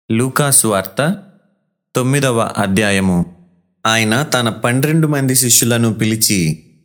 లూకాసు వార్త తొమ్మిదవ అధ్యాయము ఆయన తన పన్నెండు మంది శిష్యులను పిలిచి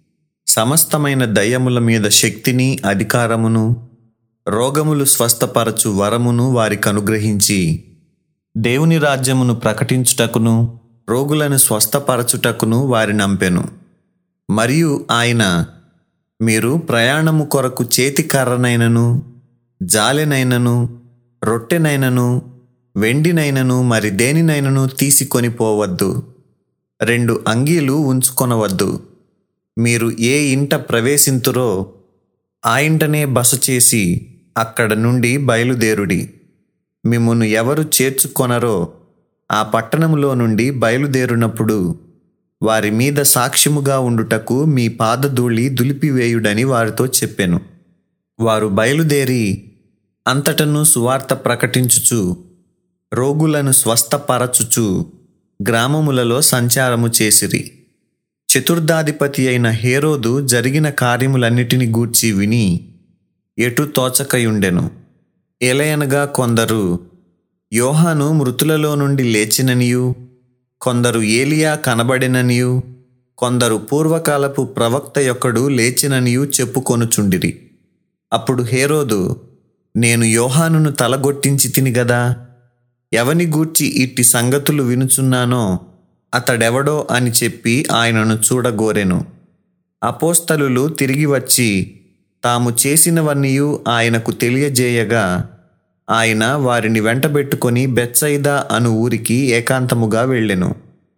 సమస్తమైన దయ్యముల మీద శక్తిని అధికారమును రోగములు స్వస్థపరచు వరమును వారికి అనుగ్రహించి దేవుని రాజ్యమును ప్రకటించుటకును రోగులను స్వస్థపరచుటకును వారి నంపెను మరియు ఆయన మీరు ప్రయాణము కొరకు చేతికర్రనైనను జాలెనైనను రొట్టెనైనను వెండినైనను మరి దేనినైనను తీసుకొని పోవద్దు రెండు అంగీలు ఉంచుకొనవద్దు మీరు ఏ ఇంట ప్రవేశింతురో ఆ ఇంటనే బస చేసి అక్కడ నుండి బయలుదేరుడి మిమ్మును ఎవరు చేర్చుకొనరో ఆ పట్టణములో నుండి బయలుదేరునప్పుడు వారి మీద సాక్ష్యముగా ఉండుటకు మీ పాదధూళి దులిపివేయుడని వారితో చెప్పెను వారు బయలుదేరి అంతటను సువార్త ప్రకటించుచు రోగులను స్వస్థపరచుచు గ్రామములలో సంచారము చేసిరి చతుర్దాధిపతి అయిన హేరోదు జరిగిన కార్యములన్నిటిని గూర్చి విని ఎటు తోచకయుండెను ఎలయనగా కొందరు యోహాను మృతులలో నుండి లేచిననియు కొందరు ఏలియా కనబడిననియు కొందరు పూర్వకాలపు ప్రవక్త యొక్కడు లేచిననియు చెప్పుకొనుచుండిరి అప్పుడు హేరోదు నేను యోహానును తలగొట్టించి తిని గదా ఎవని గూర్చి ఇట్టి సంగతులు వినుచున్నానో అతడెవడో అని చెప్పి ఆయనను చూడగోరెను అపోస్తలులు తిరిగి వచ్చి తాము చేసినవన్నీయు ఆయనకు తెలియజేయగా ఆయన వారిని వెంటబెట్టుకొని బెత్సైదా అను ఊరికి ఏకాంతముగా వెళ్ళెను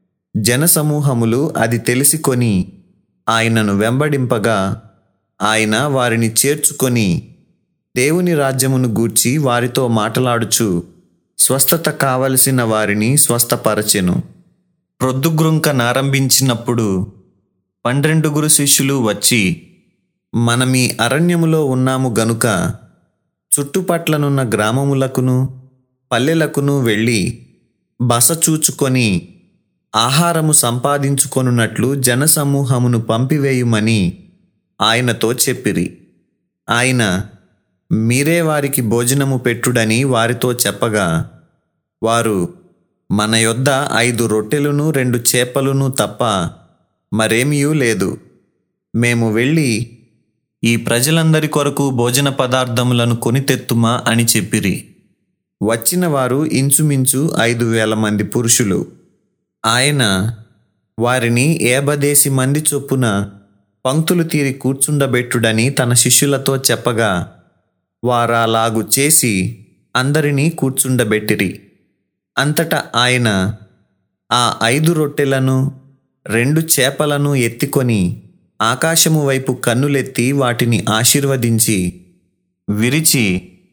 జనసమూహములు అది తెలిసికొని ఆయనను వెంబడింపగా ఆయన వారిని చేర్చుకొని దేవుని రాజ్యమును గూర్చి వారితో మాటలాడుచు స్వస్థత కావలసిన వారిని స్వస్థపరచెను ప్రొద్దుగ్రుంకనారంభించినప్పుడు పన్నెండుగురు శిష్యులు వచ్చి మనమీ అరణ్యములో ఉన్నాము గనుక చుట్టుపట్లనున్న గ్రామములకును పల్లెలకును వెళ్ళి బస చూచుకొని ఆహారము సంపాదించుకొనున్నట్లు జనసమూహమును పంపివేయుమని ఆయనతో చెప్పిరి ఆయన మీరే వారికి భోజనము పెట్టుడని వారితో చెప్పగా వారు మన యొద్ద ఐదు రొట్టెలును రెండు చేపలును తప్ప మరేమీయూ లేదు మేము వెళ్ళి ఈ ప్రజలందరి కొరకు భోజన పదార్థములను కొని తెత్తుమా అని చెప్పిరి వచ్చిన వారు ఇంచుమించు ఐదు వేల మంది పురుషులు ఆయన వారిని ఏబదేసి మంది చొప్పున పంక్తులు తీరి కూర్చుండబెట్టుడని తన శిష్యులతో చెప్పగా వారాలాగు చేసి అందరినీ కూర్చుండబెట్టిరి అంతటా ఆయన ఆ ఐదు రొట్టెలను రెండు చేపలను ఎత్తికొని ఆకాశము వైపు కన్నులెత్తి వాటిని ఆశీర్వదించి విరిచి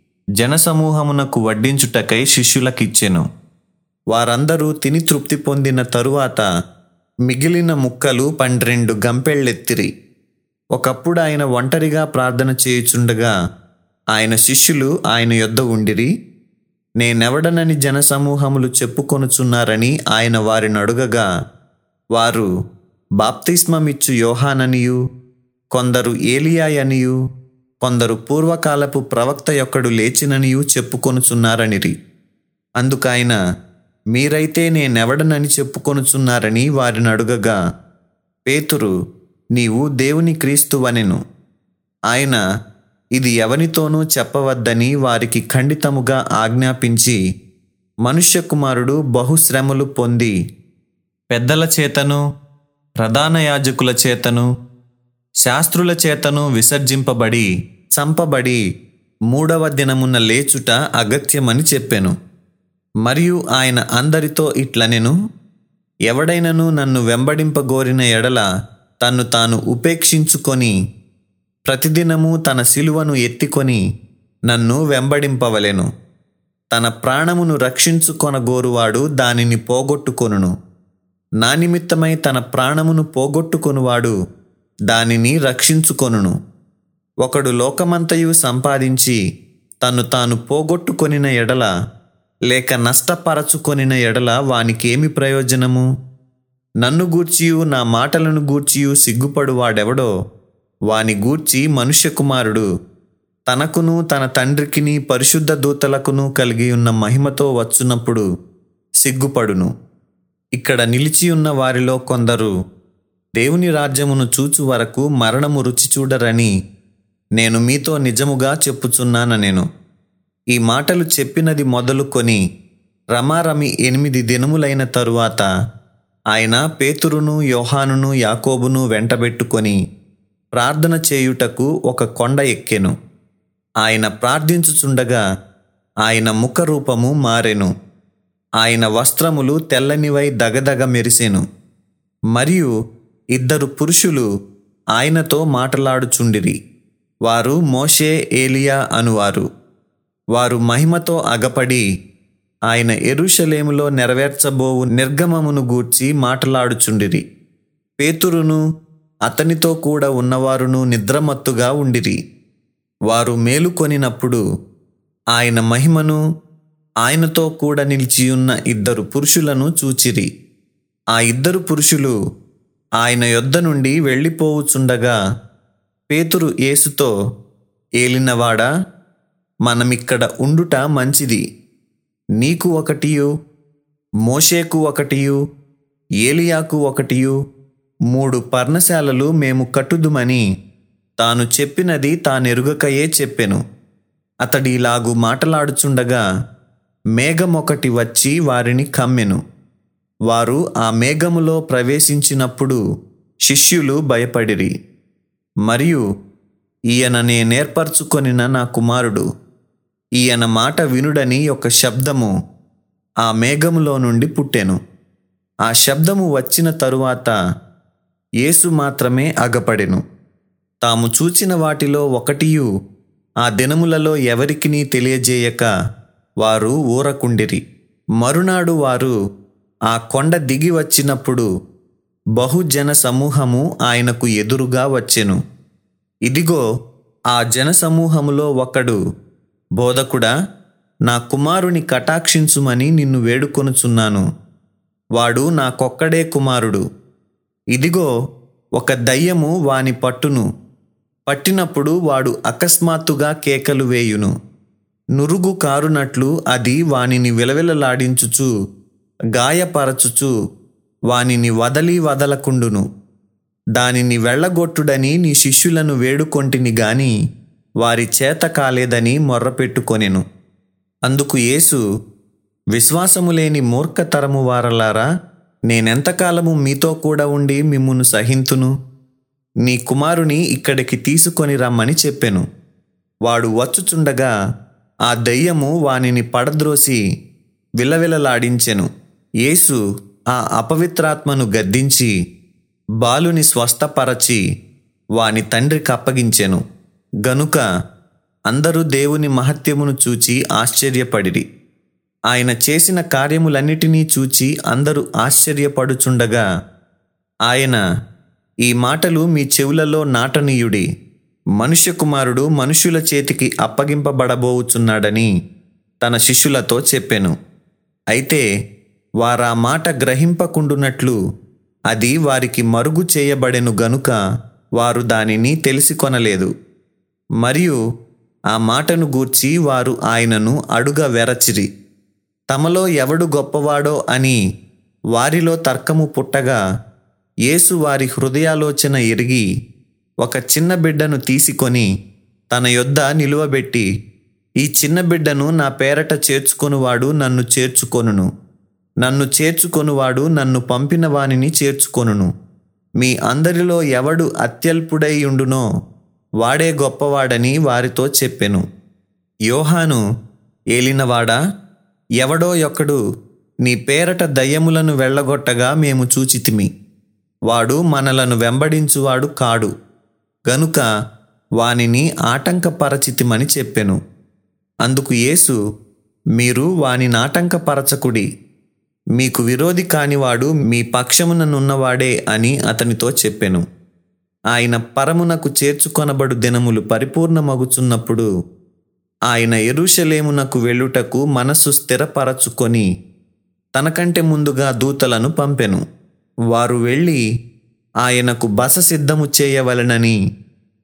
జనసమూహమునకు వడ్డించుటకై శిష్యులకిచ్చెను వారందరూ తిని తృప్తి పొందిన తరువాత మిగిలిన ముక్కలు పన్నెండు గంపెళ్ళెత్తిరి ఒకప్పుడు ఆయన ఒంటరిగా ప్రార్థన చేయుచుండగా ఆయన శిష్యులు ఆయన యొద్ద ఉండిరి నేనెవడనని జనసమూహములు చెప్పుకొనుచున్నారని ఆయన వారిని అడుగగా వారు బాప్తిస్మమిచ్చు యోహాననియు కొందరు ఏలియాయనియు కొందరు పూర్వకాలపు ప్రవక్త యొక్కడు లేచిననియు చెప్పుకొనుచున్నారనిరి అందుకైన మీరైతే నేనెవడనని చెప్పుకొనుచున్నారని వారిని అడుగగా పేతురు నీవు దేవుని క్రీస్తువనెను ఆయన ఇది ఎవనితోనూ చెప్పవద్దని వారికి ఖండితముగా ఆజ్ఞాపించి మనుష్య కుమారుడు బహుశ్రమలు పొంది పెద్దల చేతను ప్రధాన యాజకుల చేతను శాస్త్రుల చేతను విసర్జింపబడి చంపబడి మూడవ దినమున లేచుట అగత్యమని చెప్పెను మరియు ఆయన అందరితో ఇట్లనెను ఎవడైనను నన్ను వెంబడింపగోరిన ఎడల తన్ను తాను ఉపేక్షించుకొని ప్రతిదినము తన శిలువను ఎత్తికొని నన్ను వెంబడింపవలెను తన ప్రాణమును రక్షించుకొనగోరువాడు దానిని పోగొట్టుకొనును నా నిమిత్తమై తన ప్రాణమును పోగొట్టుకొనువాడు దానిని రక్షించుకొనును ఒకడు లోకమంతయు సంపాదించి తను తాను పోగొట్టుకొనిన ఎడల లేక నష్టపరచుకొనిన ఎడల వానికేమి ప్రయోజనము నన్ను గూర్చియు నా మాటలను గూర్చియు సిగ్గుపడు వాడెవడో వాని గూర్చి మనుష్య కుమారుడు తనకును తన తండ్రికిని పరిశుద్ధ దూతలకును కలిగి ఉన్న మహిమతో వచ్చున్నప్పుడు సిగ్గుపడును ఇక్కడ నిలిచి ఉన్న వారిలో కొందరు దేవుని రాజ్యమును చూచు వరకు మరణము రుచి చూడరని నేను మీతో నిజముగా చెప్పుచున్నాన నేను ఈ మాటలు చెప్పినది మొదలుకొని రమారమి ఎనిమిది దినములైన తరువాత ఆయన పేతురును యోహానును యాకోబును వెంటబెట్టుకొని ప్రార్థన చేయుటకు ఒక కొండ ఎక్కెను ఆయన ప్రార్థించుచుండగా ఆయన ముఖరూపము మారెను ఆయన వస్త్రములు తెల్లనివై దగదగ మెరిసెను మరియు ఇద్దరు పురుషులు ఆయనతో మాటలాడుచుండిరి వారు మోషే ఏలియా అనువారు వారు మహిమతో అగపడి ఆయన ఎరుషలేములో నెరవేర్చబోవు నిర్గమమును గూర్చి మాటలాడుచుండిరి పేతురును అతనితో కూడా ఉన్నవారును నిద్రమత్తుగా ఉండిరి వారు మేలుకొనినప్పుడు ఆయన మహిమను ఆయనతో కూడా నిలిచియున్న ఇద్దరు పురుషులను చూచిరి ఆ ఇద్దరు పురుషులు ఆయన యొద్ద నుండి వెళ్ళిపోవుచుండగా పేతురు యేసుతో ఏలినవాడా మనమిక్కడ ఉండుట మంచిది నీకు ఒకటియు మోషేకు ఒకటియు ఏలియాకు ఒకటియు మూడు పర్ణశాలలు మేము కట్టుదుమని తాను చెప్పినది తానెరుగకయే చెప్పెను అతడి ఇలాగు మాటలాడుచుండగా మేఘమొకటి వచ్చి వారిని కమ్మెను వారు ఆ మేఘములో ప్రవేశించినప్పుడు శిష్యులు భయపడిరి మరియు ఈయన నేనేర్పరచుకొనిన నా కుమారుడు ఈయన మాట వినుడని ఒక శబ్దము ఆ మేఘములో నుండి పుట్టెను ఆ శబ్దము వచ్చిన తరువాత యేసు మాత్రమే అగపడెను తాము చూచిన వాటిలో ఒకటియు ఆ దినములలో ఎవరికినీ తెలియజేయక వారు ఊరకుండిరి మరునాడు వారు ఆ కొండ దిగి వచ్చినప్పుడు బహుజన సమూహము ఆయనకు ఎదురుగా వచ్చెను ఇదిగో ఆ జన సమూహములో ఒకడు బోధకుడా నా కుమారుని కటాక్షించుమని నిన్ను వేడుకొనుచున్నాను వాడు నాకొక్కడే కుమారుడు ఇదిగో ఒక దయ్యము వాని పట్టును పట్టినప్పుడు వాడు అకస్మాత్తుగా కేకలు వేయును నురుగు కారునట్లు అది వానిని విలవిలలాడించుచు గాయపరచుచు వానిని వదలి వదలకుండును దానిని వెళ్ళగొట్టుడని నీ శిష్యులను వేడుకొంటిని గాని వారి చేత కాలేదని మొర్రపెట్టుకొనెను అందుకు యేసు విశ్వాసము లేని మూర్ఖతరము వారలారా నేనెంతకాలము మీతో కూడా ఉండి మిమ్మును సహింతును నీ కుమారుని ఇక్కడికి తీసుకొని రమ్మని చెప్పెను వాడు వచ్చుచుండగా ఆ దయ్యము వానిని పడద్రోసి విలవిలలాడించెను యేసు ఆ అపవిత్రాత్మను గద్దించి బాలుని స్వస్థపరచి వాని తండ్రికి అప్పగించెను గనుక అందరూ దేవుని మహత్యమును చూచి ఆశ్చర్యపడిరి ఆయన చేసిన కార్యములన్నిటినీ చూచి అందరూ ఆశ్చర్యపడుచుండగా ఆయన ఈ మాటలు మీ చెవులలో నాటనీయుడి మనుష్య కుమారుడు మనుషుల చేతికి అప్పగింపబడబోవుచున్నాడని తన శిష్యులతో చెప్పెను అయితే వారా మాట గ్రహింపకుండునట్లు అది వారికి మరుగు చేయబడెను గనుక వారు దానిని తెలిసికొనలేదు మరియు ఆ మాటను గూర్చి వారు ఆయనను అడుగ వెరచిరి తమలో ఎవడు గొప్పవాడో అని వారిలో తర్కము పుట్టగా యేసు వారి హృదయాలోచన ఎరిగి ఒక చిన్న బిడ్డను తీసుకొని తన యొద్ద నిలువబెట్టి ఈ చిన్న బిడ్డను నా పేరట చేర్చుకొనువాడు నన్ను చేర్చుకొనును నన్ను చేర్చుకొనువాడు నన్ను పంపిన వానిని చేర్చుకొనును మీ అందరిలో ఎవడు అత్యల్పుడై ఉండునో వాడే గొప్పవాడని వారితో చెప్పెను యోహాను ఏలినవాడా ఎవడో యొక్కడు నీ పేరట దయ్యములను వెళ్ళగొట్టగా మేము చూచితిమి వాడు మనలను వెంబడించువాడు కాడు గనుక వానిని ఆటంకపరచితిమని చెప్పెను అందుకు యేసు మీరు వాని నాటంకపరచకుడి మీకు విరోధి కానివాడు మీ పక్షముననున్నవాడే అని అతనితో చెప్పెను ఆయన పరమునకు చేర్చుకొనబడు దినములు పరిపూర్ణమగుచున్నప్పుడు ఆయన ఎరుషలేమునకు వెళ్ళుటకు మనస్సు స్థిరపరచుకొని తనకంటే ముందుగా దూతలను పంపెను వారు వెళ్ళి ఆయనకు బస సిద్ధము చేయవలెనని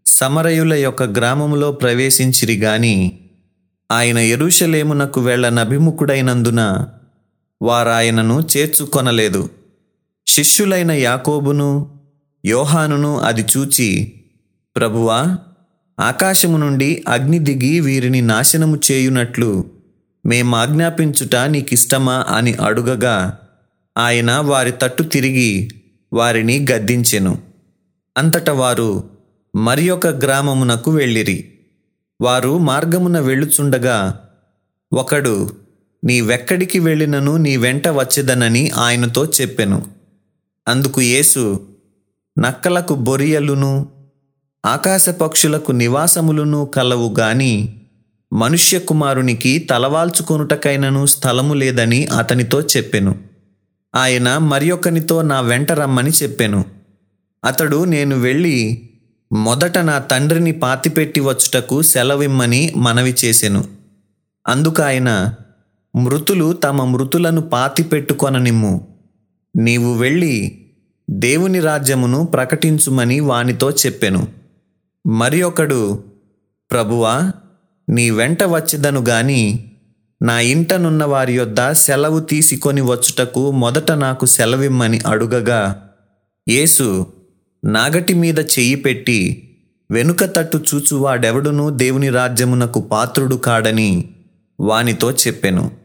సమరయుల యొక్క గ్రామములో ప్రవేశించిరి గాని ఆయన ఎరుషలేమునకు వెళ్ళనభిముఖుడైనందున వారాయనను చేర్చుకొనలేదు శిష్యులైన యాకోబును యోహానును అది చూచి ప్రభువా ఆకాశము నుండి అగ్ని దిగి వీరిని నాశనము చేయునట్లు మేమాజ్ఞాపించుట నీకిష్టమా అని అడుగగా ఆయన వారి తట్టు తిరిగి వారిని గద్దించెను అంతట వారు మరి ఒక గ్రామమునకు వెళ్ళిరి వారు మార్గమున వెళ్ళుచుండగా ఒకడు నీవెక్కడికి వెళ్ళినను నీ వెంట వచ్చేదనని ఆయనతో చెప్పెను అందుకు యేసు నక్కలకు బొరియలును ఆకాశ పక్షులకు నివాసములును కలవు గాని మనుష్య కుమారునికి తలవాల్చుకొనుటకైనను స్థలము లేదని అతనితో చెప్పెను ఆయన మరి ఒకనితో నా వెంట రమ్మని చెప్పెను అతడు నేను వెళ్ళి మొదట నా తండ్రిని పాతిపెట్టి వచ్చుటకు సెలవిమ్మని మనవి చేసెను అందుకాయన మృతులు తమ మృతులను పాతిపెట్టుకొననిమ్ము నీవు వెళ్ళి దేవుని రాజ్యమును ప్రకటించుమని వానితో చెప్పెను మరి ఒకడు ప్రభువా నీ వెంట వచ్చేదను గాని నా ఇంటనున్న వారి యొద్ద సెలవు తీసుకొని వచ్చుటకు మొదట నాకు సెలవిమ్మని అడుగగా యేసు నాగటి మీద చెయ్యి పెట్టి వెనుక తట్టు చూచువాడెవడునూ దేవుని రాజ్యమునకు పాత్రుడు కాడని వానితో చెప్పెను